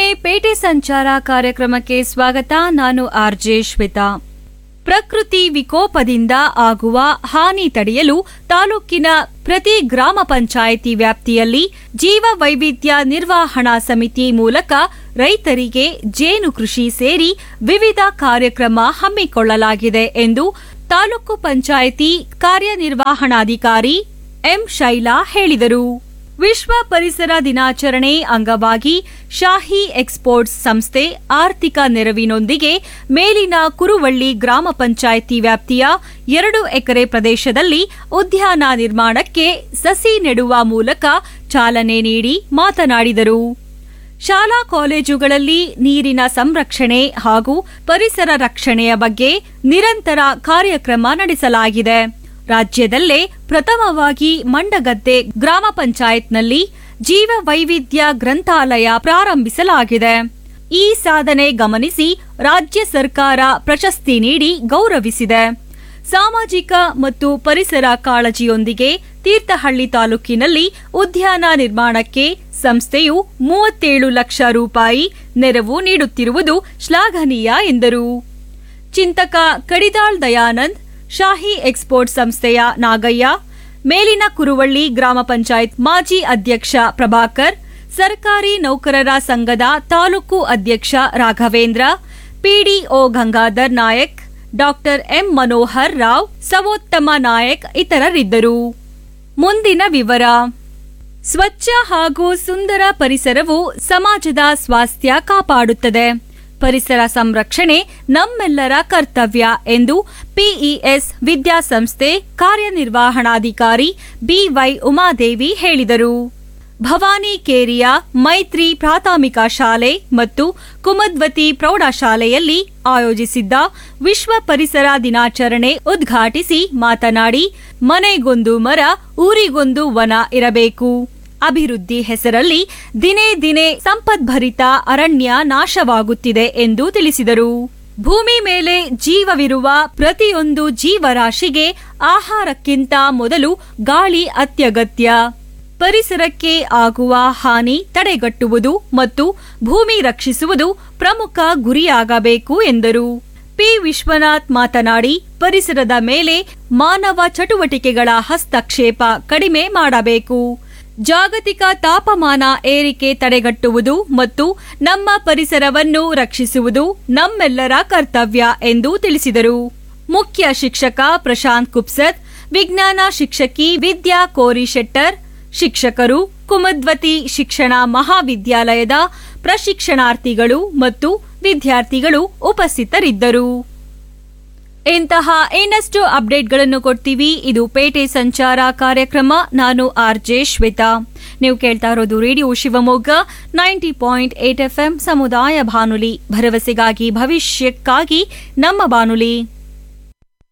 ಪೇಟೆ ಸಂಚಾರ ಕಾರ್ಯಕ್ರಮಕ್ಕೆ ಸ್ವಾಗತ ನಾನು ಆರ್ಜೆ ಶ್ವೇತಾ ಪ್ರಕೃತಿ ವಿಕೋಪದಿಂದ ಆಗುವ ಹಾನಿ ತಡೆಯಲು ತಾಲೂಕಿನ ಪ್ರತಿ ಗ್ರಾಮ ಪಂಚಾಯಿತಿ ವ್ಯಾಪ್ತಿಯಲ್ಲಿ ಜೀವ ವೈವಿಧ್ಯ ನಿರ್ವಹಣಾ ಸಮಿತಿ ಮೂಲಕ ರೈತರಿಗೆ ಜೇನು ಕೃಷಿ ಸೇರಿ ವಿವಿಧ ಕಾರ್ಯಕ್ರಮ ಹಮ್ಮಿಕೊಳ್ಳಲಾಗಿದೆ ಎಂದು ತಾಲೂಕು ಪಂಚಾಯಿತಿ ಕಾರ್ಯನಿರ್ವಹಣಾಧಿಕಾರಿ ಎಂ ಶೈಲಾ ಹೇಳಿದರು ವಿಶ್ವ ಪರಿಸರ ದಿನಾಚರಣೆ ಅಂಗವಾಗಿ ಶಾಹಿ ಎಕ್ಸ್ಪೋರ್ಟ್ಸ್ ಸಂಸ್ಥೆ ಆರ್ಥಿಕ ನೆರವಿನೊಂದಿಗೆ ಮೇಲಿನ ಕುರುವಳ್ಳಿ ಗ್ರಾಮ ಪಂಚಾಯಿತಿ ವ್ಯಾಪ್ತಿಯ ಎರಡು ಎಕರೆ ಪ್ರದೇಶದಲ್ಲಿ ಉದ್ಯಾನ ನಿರ್ಮಾಣಕ್ಕೆ ಸಸಿ ನೆಡುವ ಮೂಲಕ ಚಾಲನೆ ನೀಡಿ ಮಾತನಾಡಿದರು ಶಾಲಾ ಕಾಲೇಜುಗಳಲ್ಲಿ ನೀರಿನ ಸಂರಕ್ಷಣೆ ಹಾಗೂ ಪರಿಸರ ರಕ್ಷಣೆಯ ಬಗ್ಗೆ ನಿರಂತರ ಕಾರ್ಯಕ್ರಮ ನಡೆಸಲಾಗಿದೆ ರಾಜ್ಯದಲ್ಲೇ ಪ್ರಥಮವಾಗಿ ಮಂಡಗದ್ದೆ ಗ್ರಾಮ ಪಂಚಾಯತ್ನಲ್ಲಿ ಜೀವ ವೈವಿಧ್ಯ ಗ್ರಂಥಾಲಯ ಪ್ರಾರಂಭಿಸಲಾಗಿದೆ ಈ ಸಾಧನೆ ಗಮನಿಸಿ ರಾಜ್ಯ ಸರ್ಕಾರ ಪ್ರಶಸ್ತಿ ನೀಡಿ ಗೌರವಿಸಿದೆ ಸಾಮಾಜಿಕ ಮತ್ತು ಪರಿಸರ ಕಾಳಜಿಯೊಂದಿಗೆ ತೀರ್ಥಹಳ್ಳಿ ತಾಲೂಕಿನಲ್ಲಿ ಉದ್ಯಾನ ನಿರ್ಮಾಣಕ್ಕೆ ಸಂಸ್ಥೆಯು ಮೂವತ್ತೇಳು ಲಕ್ಷ ರೂಪಾಯಿ ನೆರವು ನೀಡುತ್ತಿರುವುದು ಶ್ಲಾಘನೀಯ ಎಂದರು ಚಿಂತಕ ಕಡಿದಾಳ್ ದಯಾನಂದ್ ಶಾಹಿ ಎಕ್ಸ್ಪೋರ್ಟ್ ಸಂಸ್ಥೆಯ ನಾಗಯ್ಯ ಮೇಲಿನ ಕುರುವಳ್ಳಿ ಗ್ರಾಮ ಪಂಚಾಯತ್ ಮಾಜಿ ಅಧ್ಯಕ್ಷ ಪ್ರಭಾಕರ್ ಸರ್ಕಾರಿ ನೌಕರರ ಸಂಘದ ತಾಲೂಕು ಅಧ್ಯಕ್ಷ Raghavendra PDO Gangadhar Nayak doctor M Manohar Rao Sarvottama Nayak ಇತರರಿದ್ದರು ಮುಂದಿನ ವಿವರ ಸ್ವಚ್ಛ ಹಾಗೂ ಸುಂದರ ಪರಿಸರವು ಸಮಾಜದ ಸ್ವಾಸ್ಥ್ಯ ಕಾಪಾಡುತ್ತದೆ ಪರಿಸರ ಸಂರಕ್ಷಣೆ ನಮ್ಮೆಲ್ಲರ ಕರ್ತವ್ಯ ಎಂದು ಪಿಇಎಸ್ ವಿದ್ಯಾಸಂಸ್ಥೆ ಕಾರ್ಯನಿರ್ವಹಣಾಧಿಕಾರಿ ಬಿವೈ ಉಮಾದೇವಿ ಹೇಳಿದರು ಭವಾನಿ ಕೇರಿಯ ಮೈತ್ರಿ ಪ್ರಾಥಮಿಕ ಶಾಲೆ ಮತ್ತು ಕುಮದ್ವತಿ ಪ್ರೌಢಶಾಲೆಯಲ್ಲಿ ಆಯೋಜಿಸಿದ್ದ ವಿಶ್ವ ಪರಿಸರ ದಿನಾಚರಣೆ ಉದ್ಘಾಟಿಸಿ ಮಾತನಾಡಿ ಮನೆಗೊಂದು ಮರ ಊರಿಗೊಂದು ವನ ಇರಬೇಕು ಅಭಿವೃದ್ಧಿ ಹೆಸರಲ್ಲಿ ದಿನೇ ದಿನೇ ಸಂಪದ್ಭರಿತ ಅರಣ್ಯ ನಾಶವಾಗುತ್ತಿದೆ ಎಂದು ತಿಳಿಸಿದರು ಭೂಮಿ ಮೇಲೆ ಜೀವವಿರುವ ಪ್ರತಿಯೊಂದು ಜೀವರಾಶಿಗೆ ಆಹಾರಕ್ಕಿಂತ ಮೊದಲು ಗಾಳಿ ಅತ್ಯಗತ್ಯ ಪರಿಸರಕ್ಕೆ ಆಗುವ ಹಾನಿ ತಡೆಗಟ್ಟುವುದು ಮತ್ತು ಭೂಮಿ ರಕ್ಷಿಸುವುದು ಪ್ರಮುಖ ಗುರಿಯಾಗಬೇಕು ಎಂದರು ಪಿ ವಿಶ್ವನಾಥ್ ಮಾತನಾಡಿ ಪರಿಸರದ ಮೇಲೆ ಮಾನವ ಚಟುವಟಿಕೆಗಳ ಹಸ್ತಕ್ಷೇಪ ಕಡಿಮೆ ಮಾಡಬೇಕು ಜಾಗತಿಕ ತಾಪಮಾನ ಏರಿಕೆ ತಡೆಗಟ್ಟುವುದು ಮತ್ತು ನಮ್ಮ ಪರಿಸರವನ್ನು ರಕ್ಷಿಸುವುದು ನಮ್ಮೆಲ್ಲರ ಕರ್ತವ್ಯ ಎಂದು ತಿಳಿಸಿದರು ಮುಖ್ಯ ಶಿಕ್ಷಕ ಪ್ರಶಾಂತ್ ಕುಪ್ಸದ್ ವಿಜ್ಞಾನ ಶಿಕ್ಷಕಿ ವಿದ್ಯಾ ಕೋರಿಶೆಟ್ಟರ್ ಶಿಕ್ಷಕರು ಕುಮದ್ವತಿ ಶಿಕ್ಷಣ ಮಹಾವಿದ್ಯಾಲಯದ ಪ್ರಶಿಕ್ಷಣಾರ್ಥಿಗಳು ಮತ್ತು ವಿದ್ಯಾರ್ಥಿಗಳು ಉಪಸ್ಥಿತರಿದ್ದರು ಇಂತಹ ಇನ್ನಷ್ಟು ಅಪ್ಡೇಟ್ಗಳನ್ನು ಕೊಡ್ತೀವಿ ಇದು ಪೇಟೆ ಸಂಚಾರ ಕಾರ್ಯಕ್ರಮ ನಾನು ಆರ್ ಜೆ ಶ್ವೇತಾ ನೀವು ಕೇಳ್ತಾ ಇರೋದು radio Shivamogga ninety point eight FM ಸಮುದಾಯ ಬಾನುಲಿ ಭರವಸೆಗಾಗಿ ಭವಿಷ್ಯಕ್ಕಾಗಿ ನಮ್ಮ ಬಾನುಲಿ